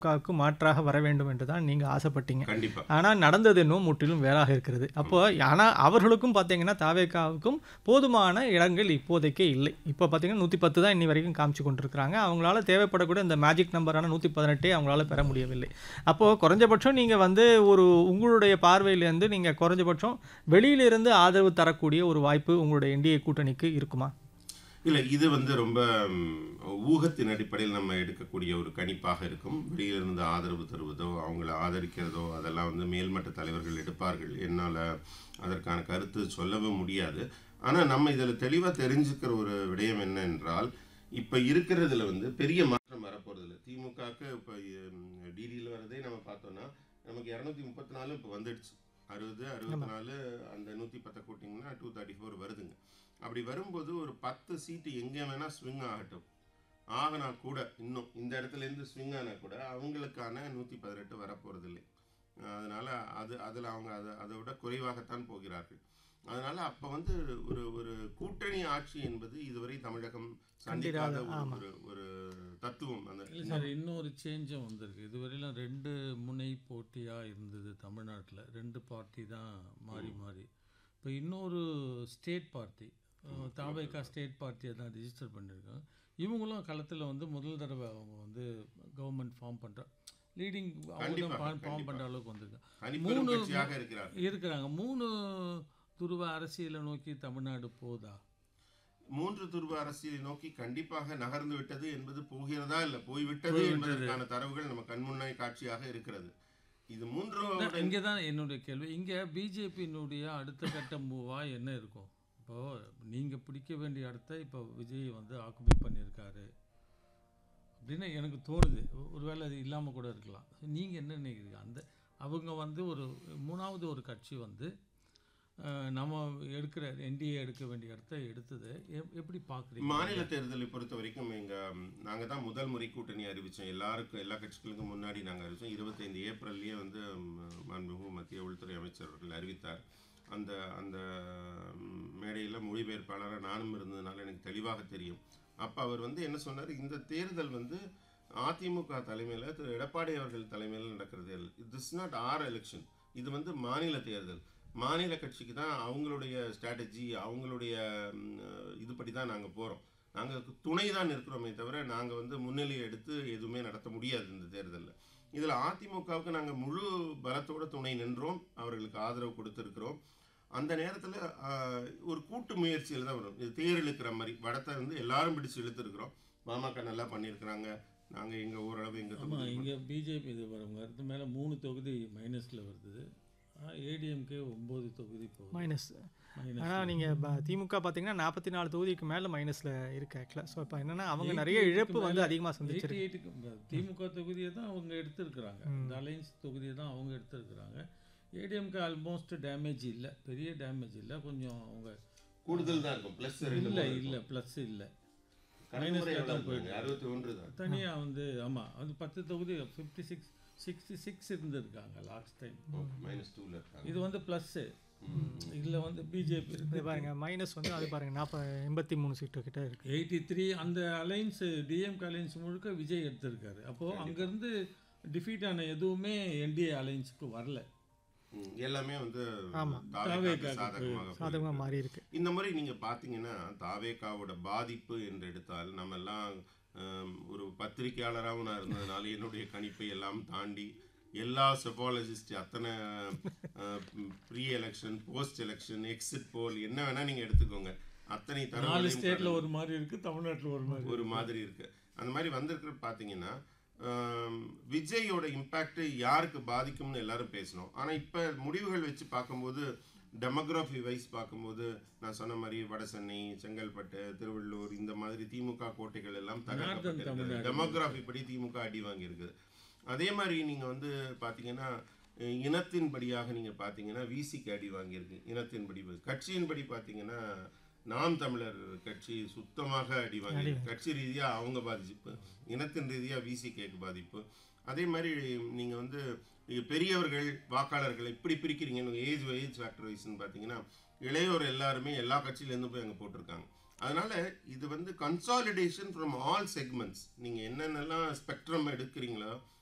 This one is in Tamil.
வுக்கு மாற்றாக வர வேண்டும் என்று தான் நீங்க ஆசைப்பட்டீங்க. கண்டிப்பா. ஆனா நடந்தது என்னவோ முற்றிலும் வேறாக இருக்கிறது. அப்போ ஆனா அவர்களுக்கும் பார்த்தீங்கன்னா, தாவேகாவுக்கும் போதுமான இடங்கள் இப்போதைக்கு இல்லை. இப்போ பார்த்தீங்கன்னா 110 தான் இன்னி வரைக்கும் காமிச்சு கொண்டிருக்கிறாங்க. அவங்களால தேவைப்படக்கூடிய இந்த மேஜிக் நம்பரான 118 அவங்களால பெற முடியவில்லை. அப்போ குறைஞ்சபட்சம் நீங்க வந்து ஒரு உங்களுடைய பார்வையிலேருந்து நீங்க குறைஞ்சபட்சம் வெளியிலிருந்து ஆதரவு தரக்கூடிய ஒரு வாய்ப்பு உங்களுடைய என்டிஏ கூட்டணிக்கு இருக்குமா? இல்ல இது வந்து ரொம்ப ம், ஊகத்தின் அடிப்படையில் நம்ம எடுக்கக்கூடிய ஒரு கணிப்பாக இருக்கும். வெளியிலிருந்து ஆதரவு தருவதோ, அவங்கள ஆதரிக்கிறதோ அதெல்லாம் வந்து மேல்மட்ட தலைவர்கள் எடுப்பார்கள். என்னால அதற்கான கருத்து சொல்லவும் முடியாது. ஆனா நம்ம இதுல தெளிவா தெரிஞ்சுக்கிற ஒரு விடயம் என்ன என்றால், இப்ப இருக்கிறதுல வந்து பெரிய மாற்றம் வரப்போறதில்ல. திமுகவுக்கு இப்ப டிடியில வரதே நம்ம பார்த்தோம்னா, நமக்கு 234 இப்ப வந்துடுச்சு. 60, 64 அந்த 110 கூட்டிங்கன்னா 234 வருதுங்க. அப்படி வரும்போது ஒரு 10 சீட்டு எங்க வேணா ஸ்விங் ஆகட்டும். ஆகுனா கூட இன்னும் இந்த இடத்துல இருந்து ஸ்விங் ஆனா கூட அவங்களுக்கான 118 வரப்போறதில்லை. அதனால அது அதுல அவங்க அதை அதை விட குறைவாகத்தான் போகிறார்கள். அதனால அப்ப வந்து ஒரு ஒரு கூட்டணி ஆட்சி என்பது இதுவரை தமிழகம் சந்திக்காத கண்டிராத, ஒரு ஆமா. ஒரு ஒரு தத்துவம் அந்த இல்லை சார் இன்னொரு சேஞ்சும் வந்திருக்கு இதுவரையிலும் ரெண்டு முனை போட்டியாக இருந்தது தமிழ்நாட்டில் ரெண்டு பார்ட்டி தான் மாறி மாறி இப்போ இன்னொரு ஸ்டேட் பார்ட்டி தாபைக்கா ஸ்டேட் பார்ட்டியை தான் ரிஜிஸ்டர் பண்ணியிருக்காங்க இவங்களும் களத்தில் வந்து முதல் தடவை அவங்க வந்து கவர்மெண்ட் ஃபார்ம் பண்ணுற லீடிங் அவங்க கண்டிப்பா, தான் ஃபார்ம் கண்டிப்பா. பண்ணுற அளவுக்கு வந்திருக்காங்க தனிப்பெரும் மூணு- கட்சியாக இருக்கிறார்கள். இருக்கிறாங்க மூணு துருவ அரசியலை நோக்கி தமிழ்நாடு போதா மூன்று துருவ அரசியலை நோக்கி கண்டிப்பாக நகர்ந்து விட்டது என்பது போகிறதா இல்ல போய்விட்டது போய்விட்டது. என்பதற்கான தரவுகள் நம்ம கண்முன்னே காட்சியாக இருக்கிறது இது மூன்றோட இங்கே தான் என்னுடைய கேள்வி இங்கே பிஜேபியினுடைய அடுத்த கட்ட மூவாக என்ன இருக்கும் இப்போ நீங்கள் பிடிக்க வேண்டிய இடத்த இப்போ விஜய் வந்து ஆக்குபை பண்ணியிருக்காரு அப்படின்னு எனக்கு தோணுது ஒ- ஒருவேளை அது இல்லாமல் கூட இருக்கலாம் நீங்கள் என்ன நினைக்கிறீங்க அந்த அவங்க வந்து ஒரு மூணாவது ஒரு கட்சி வந்து அஹ், நம்ம எடுக்கிற என்டிஏ எடுக்க வேண்டிய இடத்த எடுத்தது எப்- எப்படி பார்க்குறீங்க மாநில தேர்தலை பொறுத்த வரைக்கும் எங்க ம், நாங்க தான் முதல் முறை கூட்டணி அறிவிச்சோம் எல்லாருக்கும் எல்லா கட்சிகளுக்கும் முன்னாடி நாங்க அறிவிச்சோம் 25 ஏப்ரல்லயே வந்து ம், மாண்புமிகு மத்திய உள்துறை அமைச்சர் அவர்கள் அறிவித்தார் அந்த அந்த ம், மேடையில மொழிபெயர்ப்பாளராக நானும் இருந்ததுனால எனக்கு தெளிவாக தெரியும் அப்ப அவர் வந்து என்ன சொன்னார் இந்த தேர்தல் வந்து அதிமுக தலைமையில் திரு எடப்பாடி அவர்கள் தலைமையில் நடக்கிற தேர்தல் திஸ் நாட் ஆர் எலெக்ஷன் இது வந்து மாநில தேர்தல் மாநில கட்சிக்கு தான் அவங்களுடைய ஸ்ட்ராட்டஜி அவங்களுடைய ம், இதுபடி தான் நாங்கள் போகிறோம் நாங்கள் துணை தான் இருக்கிறோமே தவிர நாங்கள் வந்து முன்னிலையை எடுத்து எதுவுமே நடத்த முடியாது இந்த தேர்தலில் இதில் அதிமுகவுக்கு நாங்கள் முழு பலத்தோட துணை நின்றோம் அவர்களுக்கு ஆதரவு கொடுத்துருக்கிறோம் அந்த நேரத்தில் ஒரு கூட்டு முயற்சியில் தான் வரும் இது தேர் இழுக்கிற மாதிரி வடத்தை வந்து எல்லாரும் பிடிச்சு இழுத்துருக்குறோம் பாமக நல்லா பண்ணியிருக்கிறாங்க நாங்கள் எங்கள் ஓரளவு எங்கள் ஆமாம் தொகுதி இங்கே பிஜேபி இது வரும் அடுத்து மேலே மூணு தொகுதி மைனஸில் வருது ஏடிஎம்கே ஒம்பது தொகுதி போகுது மைனஸ் மைனஸ் ஆனா நீங்க ப- திமுக பார்த்தீங்கன்னா 44 தொகுதிக்கு மேல மைனஸ்ல இருக்கு ஆக்சுவலாக ஸோ இப்போ என்னன்னா அவங்க நிறைய இழப்பு வந்து அதிகமாக சந்திச்சிருக்கு எயிட்டி எயிட்டுக்கு திமுக தொகுதியை தான் அவங்க எடுத்திருக்கிறாங்க இந்த அலைன்ஸ் தொகுதியை தான் அவங்க எடுத்திருக்கிறாங்க ஏடிஎம்க்கு ஆல்மோஸ்ட் டேமேஜ் இல்லை பெரிய டேமேஜ் இல்லை கொஞ்சம் அவங்க கூடுதல் தான் இருக்கும் ப்ளஸ் இல்லை இல்லை ப்ளஸ் இல்லை அறுபத்தி ஒன்று தான் தனியாக வந்து ஆமாம் அது பத்து தொகுதி ஃபிஃப்டி சிக்ஸ் சிக்ஸ்டி சிக்ஸ் இருந்திருக்காங்க லாஸ்ட் டைம் மைனஸ் டூவில் இருக்காங்க இது வந்து ப்ளஸ்ஸு இதில் வந்து பிஜேபி இது இருக்கு பாருங்க மைனஸ் வந்து அது பாருங்க நாற்பது எண்பத்தி மூணு சீட்டு கிட்ட இருக்கு எயிட்டி த்ரீ அந்த அலைன்ஸ் டிஎம்கே அலைன்ஸ் முழுக்க விஜய் எடுத்திருக்காரு அப்போது அங்கேருந்து டிஃபீட் ஆன எதுவுமே என்டிஏ அலைன்ஸுக்கு வரல ம், எல்லாமே வந்து ஆமா. தாவேகாவுக்கு தாவேகாவுக்கு சாதகமாக சாதகமாக போயிருக்கு. மாறி இருக்கு இந்த முறை நீங்க பாத்தீங்கன்னா தாவேகாவோட பாதிப்பு என்று எடுத்தால் நம்ம எல்லாம் ஆம், ஒரு பத்திரிகையாளராகவும் நான் இருந்ததுனால என்னுடைய கணிப்பை எல்லாம் தாண்டி எல்லா செபாலஜிஸ்ட் அத்தனை pre election post election exit poll என்ன வேணா நீங்க எடுத்துக்கோங்க அத்தனை நாலு தரவுகளையும் ஸ்டேட்டில் ஒரு மாதிரி இருக்குது தமிழ்நாட்டில் ஒரு மாதிரி ஒரு மாதிரி இருக்கு அந்த மாதிரி வந்திருக்கிற பார்த்தீங்கன்னா ஆம், விஜயோட இம்பேக்ட் யாருக்கு பாதிக்கும்னு எல்லாரும் பேசணும் ஆனால் இப்போ முடிவுகள் வச்சு பார்க்கும்போது டெமோகிராஃபி வைஸ் பார்க்கும்போது நான் சொன்ன மாதிரி வட சென்னை செங்கல்பட்டு திருவள்ளூர் இந்த மாதிரி திமுக கோட்டைகள் எல்லாம் தகர்க்கப்பட்டிருக்கு தமிழ்நாடு. டெமோகிராஃபி படி திமுக அடி வாங்கியிருக்குது அதே மாதிரி நீங்கள் வந்து பார்த்தீங்கன்னா அஹ், இனத்தின்படியாக நீங்கள் பார்த்தீங்கன்னா விசிக்கு அடி வாங்கியிருக்கு இனத்தின்படி கட்சியின்படி பார்த்தீங்கன்னா நாம் தமிழர் கட்சி சுத்தமாக அடி வாங்கி கட்சி ரீதியாக அவங்க பாதிப்பு இனத்தின் ரீதியாக விசிகேக்கு பாதிப்பு அதே மாதிரி நீங்கள் வந்து இங்க பெரியவர்கள் வாக்காளர்கள் இப்படி பிரிக்கிறீங்க ஏஜ் ஏஜ் ஃபேக்டர் வைஸ்னு பார்த்தீங்கன்னா இளையோர் எல்லாருமே எல்லா கட்சியிலேருந்து போய் அங்கே போட்டிருக்காங்க அதனால இது வந்து கன்சாலிடேஷன் ஃப்ரம் ஆல் செக்மெண்ட்ஸ் நீங்கள் என்னென்னலாம் ஸ்பெக்ட்ரம் எடுக்கிறீங்களோ